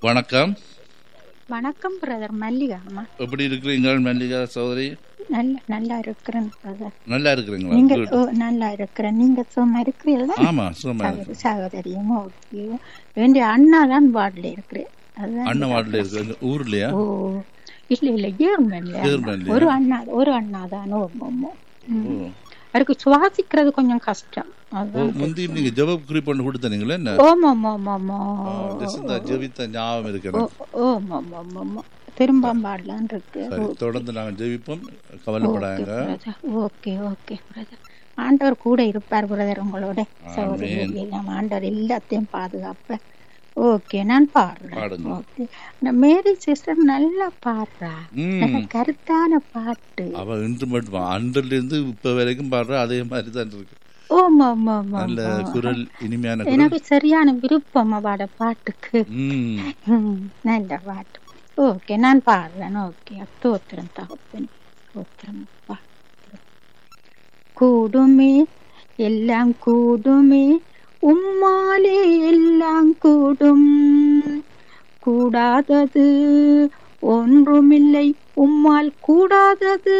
வணக்கம் வணக்கம் பிரதர் மல்லிகா அம்மா எப்படி இருக்கிறீங்க மல்லிகா சௌதரி நல்ல நல்லா இருக்கிறேன் பிரதர் நல்லா இருக்கிறீங்களா நீங்க Good. ஓ, நல்லா இருக்கிறேன் நீங்க சும்மா இருக்கிறீங்களா ஆமா சும்மா சகோதரி சகோதரியும் ஓகே வேண்டிய அண்ணா தான் வார்டில் இருக்கிறேன் அதுதான் அண்ணன் வார்டில் இருக்கிற ஊர்லயா ஓ இல்ல இல்ல ஜெர்மன்ல ஜெர்மன்லயா? ஒரு அண்ணா ஒரு அண்ணா தான் ஓமோ ஓ. அவருக்கு சுவாசிக்கிறது கொஞ்சம் கஷ்டம் ஓ, அதுதான் முந்தி நீங்க ஜெப குறிப்பு ஒன்று கொடுத்தனீங்களே என்ன ஓமோ ஓமோ ஆ, just இந்த ஜெபித்த ஞாபகம் இருக்கு ஓ எனக்கு. ஓமோ ஓமோ திரும்ப பாடலான் இருக்கு சரி தொடர்ந்து நாங்க ஜெபிப்போம் கவலைப்படாங்க ஓகே ஓகே பிரதர் ஆண்டவர் கூட இருப்பார் பிரதர் உங்களோட சகோதரி எல்லாம் ஆண்டவர் எல்லாத்தையும் பாதுகாப்ப ஓகே நான் பாடுறேன் பாடுங்க. ஓகே நான் மேரி சிஸ்டர் நல்லா பாடுறா ம் நல்ல கருத்தான பாட்டு அவ இன்று மட்டும் அன்றில இருந்து இப்ப வரைக்கும் பாடுற அதே மாதிரி தான் இருக்கு ஓமா ஆமா ஆமா நல்ல குரல் இனிமையான குரல் எனக்கு சரியான விருப்பம் அவட பாட்டுக்கு ம் ம், நல்ல பாட்டு ஓகே நான் பாடுறேன் ஓகே தோத்திரம் தகப்பன் தோத்திரம் அப்பா கூடுமே எல்லாம் கூடுமே உம்மாலே எல்லாம் கூடும் கூடாதது ஒன்றுமில்லை உம்மால் கூடாதது